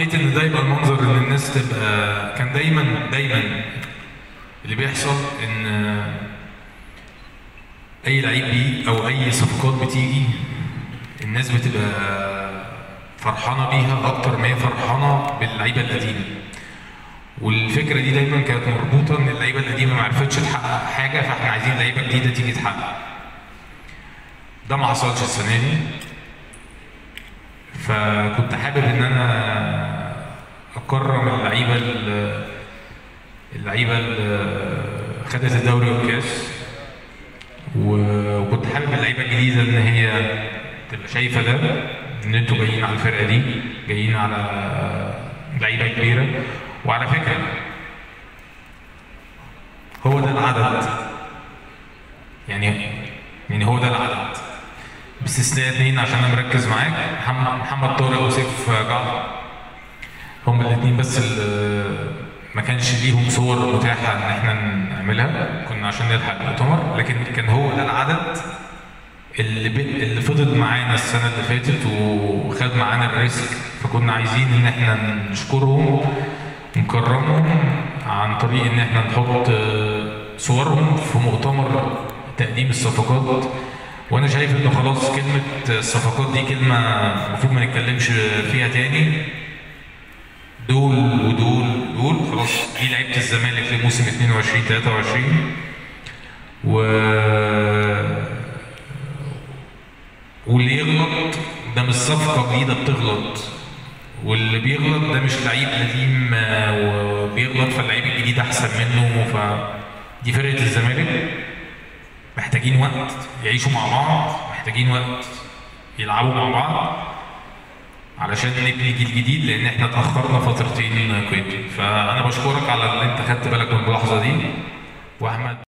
حبيت ان ده يبقى المنظر ان الناس تبقى كان دايما دايما اللي بيحصل ان اي لعيب بي او اي صفقات بتيجي الناس بتبقى فرحانه بيها اكتر ما هي فرحانه باللعيبه القديمه والفكره دي دايما كانت مربوطه ان اللعيبه القديمه ما عرفتش تحقق حاجه فاحنا عايزين لعيبه جديده تيجي تحقق ده ما حصلش السنه دي فكنت حابب ان انا اكرم اللعيبه ال- اللعيبه اللي خدت الدوري والكاس و- وكنت حابب اللعيبه الجديده ان هي تبقى شايفه ده ان انتوا جايين على الفرقه دي جايين على لعيبه كبيره وعلى فكره هو ده العدد يعني يعني هو ده العدد باستثناء اثنين عشان انا مركز معاك محمد محمد طارق وسيف جعفر هم الاثنين بس اللي ما كانش ليهم صور متاحه ان احنا نعملها كنا عشان نلحق المؤتمر لكن كان هو ده العدد اللي ب... اللي فضل معانا السنه اللي فاتت وخد معانا الريسك فكنا عايزين ان احنا نشكرهم ونكرمهم عن طريق ان احنا نحط آه، صورهم في مؤتمر تقديم الصفقات وانا شايف ان خلاص كلمه الصفقات دي كلمه المفروض ما نتكلمش فيها تاني دول ودول دول خلاص دي لعيبه الزمالك لموسم 22 23 و واللي يغلط ده مش صفقه جديده بتغلط واللي بيغلط ده مش لعيب قديم آه، وبيغلط فاللعيب الجديد احسن منه فدي فرقه الزمالك محتاجين وقت يعيشوا مع بعض محتاجين وقت يلعبوا مع بعض علشان نبني جيل جديد لان احنا اتاخرنا فترتين كويت فانا بشكرك على اللي انت خدت بالك من الملاحظه دي واحمد